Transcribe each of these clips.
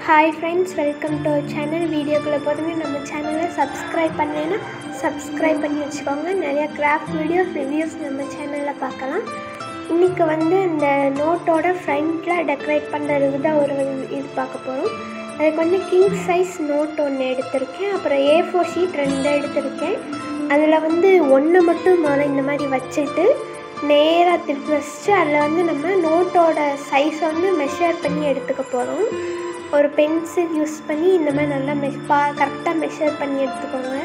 hi friends welcome to our channel வீடியோக்குள்ளே போதுங்க நம்ம சேனலை சப்ஸ்கிரைப் பண்ணலைன்னா சப்ஸ்கிரைப் பண்ணி வச்சுக்கோங்க நிறையா கிராஃப்ட் வீடியோஸ் ரிவ்யூஸ் நம்ம சேனலில் பார்க்கலாம் இன்றைக்கி வந்து இந்த நோட்டோட ஃப்ரண்ட்டில் டெக்கரேட் பண்ணுறதுக்கு தான் ஒரு இது பார்க்க போகிறோம் அதுக்கு வந்து கிங் சைஸ் நோட் ஒன்று எடுத்திருக்கேன் அப்புறம் ஏ ஃபோர் ஷீட் ரெண்டு எடுத்திருக்கேன் அதில் வந்து ஒன்று மட்டும் முதல்ல இந்த மாதிரி வச்சுட்டு நேராக திருப்பி வச்சுட்டு அதில் வந்து நம்ம நோட்டோட சைஸை வந்து மெஷர் பண்ணி எடுத்துக்க போகிறோம் ஒரு பென்சில் யூஸ் பண்ணி இந்த மாதிரி நல்லா மெஷ் பா கரெக்டாக மெஷர் பண்ணி எடுத்துக்கோங்க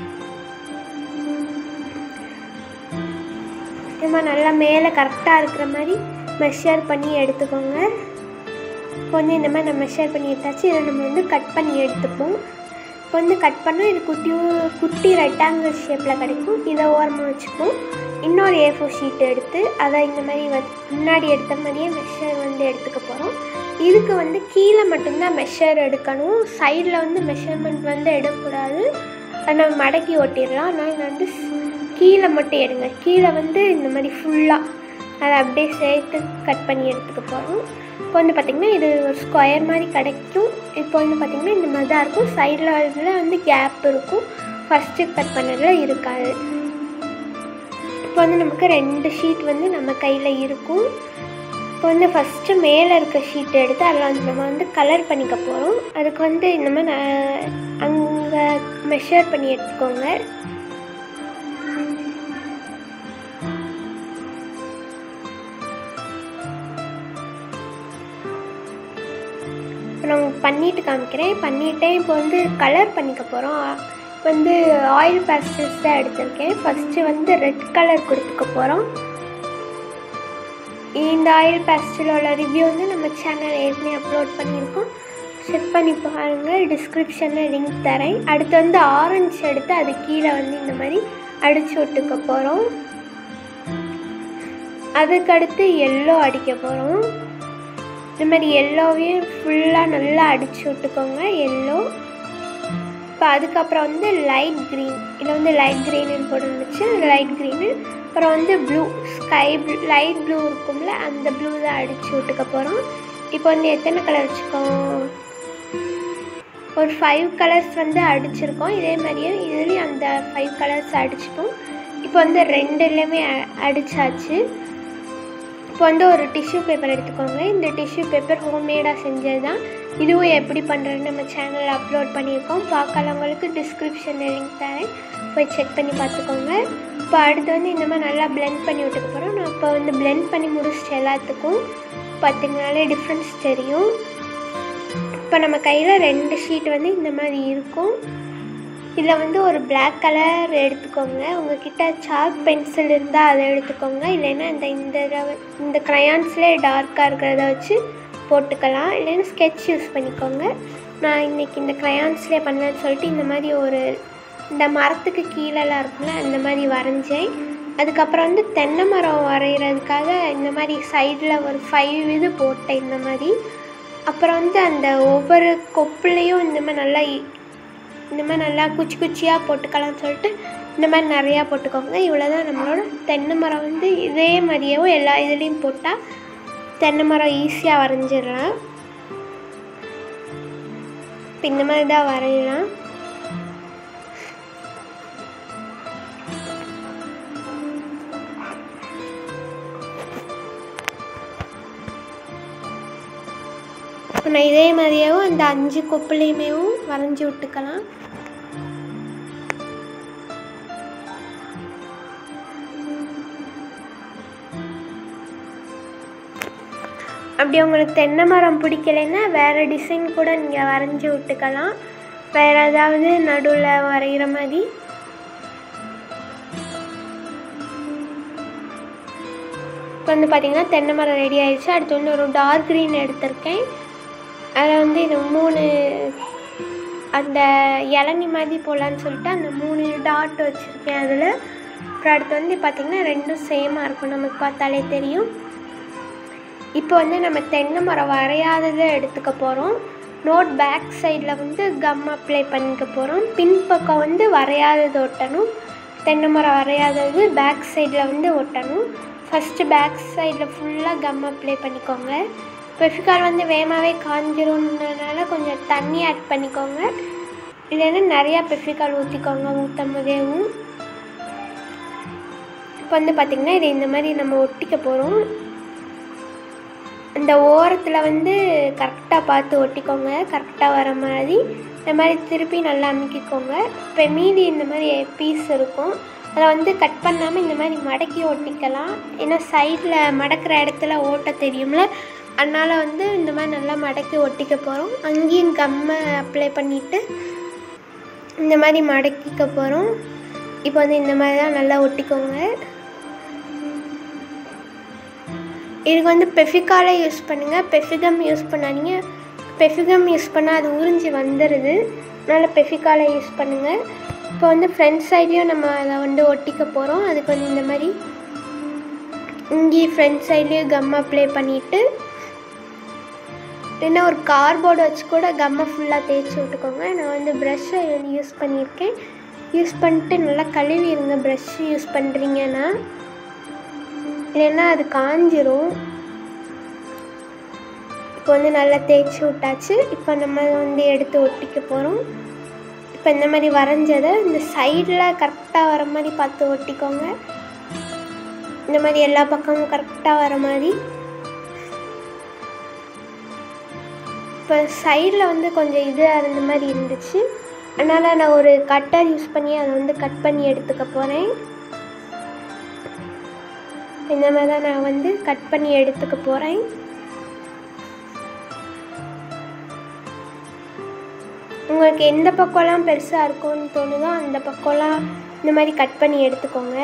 இந்த மாதிரி நல்லா மேலே கரெக்டாக இருக்கிற மாதிரி மெஷர் பண்ணி எடுத்துக்கோங்க கொஞ்சம் இந்த மாதிரி நம்ம மெஷர் பண்ணி எடுத்தாச்சு இதை நம்ம வந்து கட் பண்ணி எடுத்துப்போம் இப்போ வந்து கட் பண்ணால் இது குட்டி குட்டி ரெக்டாங்கிள் ஷேப்பில் கிடைக்கும் இதை ஓரமாக வச்சுப்போம் இன்னொரு ஏ ஃபோர் ஷீட் எடுத்து அதை இந்த மாதிரி வ முன்னாடி எடுத்த மாதிரியே மெஷர் வந்து எடுத்துக்க போகிறோம் இதுக்கு வந்து கீழே மட்டும்தான் மெஷர் எடுக்கணும் சைடில் வந்து மெஷர்மெண்ட் வந்து எடுக்கக்கூடாது அதை நம்ம மடக்கி ஒட்டிடலாம் அதனால் வந்து கீழே மட்டும் எடுங்க கீழே வந்து இந்த மாதிரி ஃபுல்லாக அதை அப்படியே சேர்த்து கட் பண்ணி எடுத்துக்க போகிறோம் இப்போ வந்து பார்த்திங்கன்னா இது ஒரு ஸ்கொயர் மாதிரி கிடைக்கும் இப்போ வந்து பார்த்திங்கன்னா இந்த மாதிரி தான் இருக்கும் சைடில் இதில் வந்து கேப் இருக்கும் ஃபஸ்ட்டு கட் பண்ணதில் இருக்காது இப்போ வந்து நமக்கு ரெண்டு ஷீட் வந்து நம்ம கையில் இருக்கும் இப்போ வந்து ஃபஸ்ட்டு மேலே இருக்க ஷீட் எடுத்து அதில் வந்து நம்ம வந்து கலர் பண்ணிக்க போகிறோம் அதுக்கு வந்து இந்த மாதிரி அங்கே மெஷர் பண்ணி எடுத்துக்கோங்க இப்போ நான் பண்ணிட்டு காமிக்கிறேன் பண்ணிட்டேன் இப்போ வந்து கலர் பண்ணிக்க போகிறோம் வந்து ஆயில் பேஸ்டல்ஸ் தான் எடுத்திருக்கேன் ஃபஸ்ட்டு வந்து ரெட் கலர் கொடுத்துக்க போகிறோம் இந்த ஆயில் பேஸ்டலோட ரிவ்யூ வந்து நம்ம சேனல் ஏற்கனவே அப்லோட் பண்ணியிருக்கோம் செக் பண்ணி பாருங்கள் டிஸ்கிரிப்ஷனில் லிங்க் தரேன் அடுத்து வந்து ஆரஞ்சு எடுத்து அது கீழே வந்து இந்த மாதிரி அடித்து விட்டுக்க போகிறோம் அதுக்கடுத்து எல்லோ அடிக்க போகிறோம் இந்த மாதிரி எல்லோவையும் ஃபுல்லாக நல்லா அடித்து விட்டுக்கோங்க எல்லோ இப்போ அதுக்கப்புறம் வந்து லைட் க்ரீன் இதில் வந்து லைட் க்ரீனு போட்டுருந்துச்சு லைட் க்ரீனு அப்புறம் வந்து blue sky blue light blue இருக்கும்ல அந்த ப்ளூ தான் அடித்து விட்டுக்க போகிறோம் இப்போ வந்து எத்தனை கலர் வச்சுக்கோம் ஒரு ஃபைவ் கலர்ஸ் வந்து அடிச்சிருக்கோம் இதே மாதிரியே இதுலேயும் அந்த ஃபைவ் கலர்ஸ் அடிச்சிட்டோம் இப்போ வந்து ரெண்டுலேயுமே அடித்தாச்சு இப்போ வந்து ஒரு டிஷ்யூ பேப்பர் எடுத்துக்கோங்க இந்த டிஷ்யூ பேப்பர் ஹோம்மேடாக செஞ்சது தான் இதுவும் எப்படி பண்ணுறதுன்னு நம்ம சேனலில் அப்லோட் பண்ணியிருக்கோம் பார்க்கலவங்களுக்கு டிஸ்கிரிப்ஷனில் லிங்க் தரேன் போய் செக் பண்ணி பார்த்துக்கோங்க இப்போ அடுத்து வந்து இந்த மாதிரி நல்லா பிளெண்ட் பண்ணி விட்டுக்க போகிறோம் நான் இப்போ வந்து பிளெண்ட் பண்ணி முடிச்சிட்டு எல்லாத்துக்கும் பார்த்திங்கனாலே டிஃப்ரென்ஸ் தெரியும் இப்போ நம்ம கையில் ரெண்டு ஷீட் வந்து இந்த மாதிரி இருக்கும் இதில் வந்து ஒரு பிளாக் கலர் எடுத்துக்கோங்க உங்ககிட்ட சாக் பென்சில் இருந்தால் அதை எடுத்துக்கோங்க இல்லைன்னா இந்த இந்த இந்த க்ரையான்ஸ்லேயே டார்க்காக இருக்கிறத வச்சு போட்டுக்கலாம் இல்லைன்னா ஸ்கெட்ச் யூஸ் பண்ணிக்கோங்க நான் இன்றைக்கி இந்த க்ரையான்ஸ்லேயே பண்ணேன்னு சொல்லிட்டு இந்த மாதிரி ஒரு இந்த மரத்துக்கு கீழெல்லாம் இருக்கும்ல அந்த மாதிரி வரைஞ்சேன் அதுக்கப்புறம் வந்து தென்னை மரம் வரைகிறதுக்காக இந்த மாதிரி சைடில் ஒரு ஃபைவ் இது போட்டேன் இந்த மாதிரி அப்புறம் வந்து அந்த ஒவ்வொரு கொப்புலேயும் இந்த மாதிரி நல்லா இந்த மாதிரி நல்லா குச்சி குச்சியாக போட்டுக்கலாம்னு சொல்லிட்டு இந்த மாதிரி நிறையா போட்டுக்கோங்க இவ்வளோ தான் நம்மளோட தென்னை மரம் வந்து இதே மாதிரியும் எல்லா இதுலேயும் போட்டால் தென்னை மரம் ஈஸியாக வரைஞ்சிடலாம் இப்போ இந்த மாதிரி தான் வரையலாம் இப்போ நான் இதே மாதிரியாவும் அந்த அஞ்சு கொப்புலையுமேவும் வரைஞ்சி விட்டுக்கலாம் அப்படி உங்களுக்கு தென்னை மரம் பிடிக்கலைன்னா வேறு டிசைன் கூட நீங்கள் வரைஞ்சி விட்டுக்கலாம் வேறு ஏதாவது நடுவில் வரைகிற மாதிரி இப்போ வந்து பார்த்திங்கன்னா தென்னை மரம் ரெடி ஆயிடுச்சு அடுத்து வந்து ஒரு டார்க் க்ரீன் எடுத்திருக்கேன் அதில் வந்து இது மூணு அந்த இளநி மாதிரி போடலான்னு சொல்லிட்டு அந்த மூணு டாட் வச்சுருக்கேன் அதில் அப்புறம் அடுத்து வந்து பார்த்திங்கன்னா ரெண்டும் சேமாக இருக்கும் நமக்கு பார்த்தாலே தெரியும் இப்போ வந்து நம்ம தென்னை மரம் வரையாததை எடுத்துக்க போகிறோம் நோட் பேக் சைடில் வந்து கம் அப்ளை பண்ணிக்க போகிறோம் பின்பக்கம் வந்து வரையாதது ஒட்டணும் தென்னை மரம் வரையாதது பேக் சைடில் வந்து ஒட்டணும் ஃபஸ்ட்டு பேக் சைடில் ஃபுல்லாக கம் அப்ளை பண்ணிக்கோங்க பெஃபிகால் வந்து வேகமாகவே காஞ்சிரும்னால கொஞ்சம் தண்ணி ஆட் பண்ணிக்கோங்க இல்லைன்னா நிறையா பெஃபிகால் ஊற்றிக்கோங்க ஊற்றும் போதேவும் இப்போ வந்து பார்த்திங்கன்னா இதை இந்த மாதிரி நம்ம ஒட்டிக்க போகிறோம் இந்த ஓரத்தில் வந்து கரெக்டாக பார்த்து ஒட்டிக்கோங்க கரெக்டாக வர மாதிரி இந்த மாதிரி திருப்பி நல்லா அமுக்கிக்கோங்க இப்போ மீதி இந்த மாதிரி பீஸ் இருக்கும் அதை வந்து கட் பண்ணாமல் இந்த மாதிரி மடக்கி ஒட்டிக்கலாம் ஏன்னா சைடில் மடக்கிற இடத்துல ஓட்ட தெரியும்ல அதனால் வந்து இந்த மாதிரி நல்லா மடக்கி ஒட்டிக்க போகிறோம் அங்கேயும் கம்மை அப்ளை பண்ணிவிட்டு இந்த மாதிரி மடக்கிக்க போகிறோம் இப்போ வந்து இந்த மாதிரி தான் நல்லா ஒட்டிக்கோங்க இதுக்கு வந்து பெஃபிகாலே யூஸ் பண்ணுங்கள் பெஃபிகம் யூஸ் பண்ணாதீங்க பெஃபிகம் யூஸ் பண்ணால் அது உறிஞ்சி வந்துடுது அதனால் பெஃபிகாலை யூஸ் பண்ணுங்கள் இப்போ வந்து ஃப்ரண்ட் சைட்லேயும் நம்ம அதை வந்து ஒட்டிக்க போகிறோம் அதுக்கு வந்து இந்த மாதிரி இங்கேயும் ஃப்ரண்ட் சைட்லேயும் கம் அப்ளை பண்ணிவிட்டு இல்லைன்னா ஒரு கார்போர்டு வச்சு கூட கம்மை ஃபுல்லாக தேய்ச்சி விட்டுக்கோங்க நான் வந்து ப்ரஷ்ஷை யூஸ் பண்ணியிருக்கேன் யூஸ் பண்ணிட்டு நல்லா கழுவிடுங்க ப்ரஷ் யூஸ் பண்ணுறீங்கன்னா இல்லைன்னா அது காஞ்சிரும் இப்போ வந்து நல்லா தேய்ச்சி விட்டாச்சு இப்போ நம்ம வந்து எடுத்து ஒட்டிக்க போகிறோம் இப்போ இந்த மாதிரி வரைஞ்சதை இந்த சைடில் கரெக்டாக வர மாதிரி பார்த்து ஒட்டிக்கோங்க இந்த மாதிரி எல்லா பக்கமும் கரெக்டாக வர மாதிரி இப்போ சைடில் வந்து கொஞ்சம் இது இருந்த மாதிரி இருந்துச்சு அதனால் நான் ஒரு கட்டர் யூஸ் பண்ணி அதை வந்து கட் பண்ணி எடுத்துக்க போகிறேன் இந்த மாதிரி தான் நான் வந்து கட் பண்ணி எடுத்துக்க போகிறேன் உங்களுக்கு எந்த பக்கம்லாம் பெருசாக இருக்கும்னு தோணுதோ அந்த பக்கம்லாம் இந்த மாதிரி கட் பண்ணி எடுத்துக்கோங்க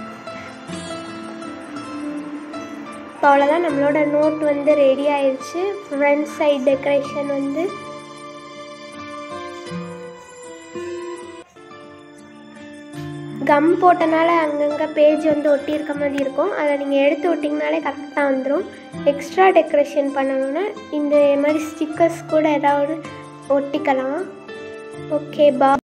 இப்போ அவ்வளோதான் நம்மளோட நோட் வந்து ரெடி ஆயிடுச்சு ஃப்ரண்ட் சைட் டெக்கரேஷன் வந்து கம் போட்டனால அங்கங்கே பேஜ் வந்து ஒட்டியிருக்க மாதிரி இருக்கும் அதை நீங்கள் எடுத்து விட்டிங்கனாலே கரெக்டாக வந்துடும் எக்ஸ்ட்ரா டெக்கரேஷன் பண்ணணும்னா இந்த மாதிரி ஸ்டிக்கர்ஸ் கூட ஏதாவது ஒட்டிக்கலாம் ஓகே பா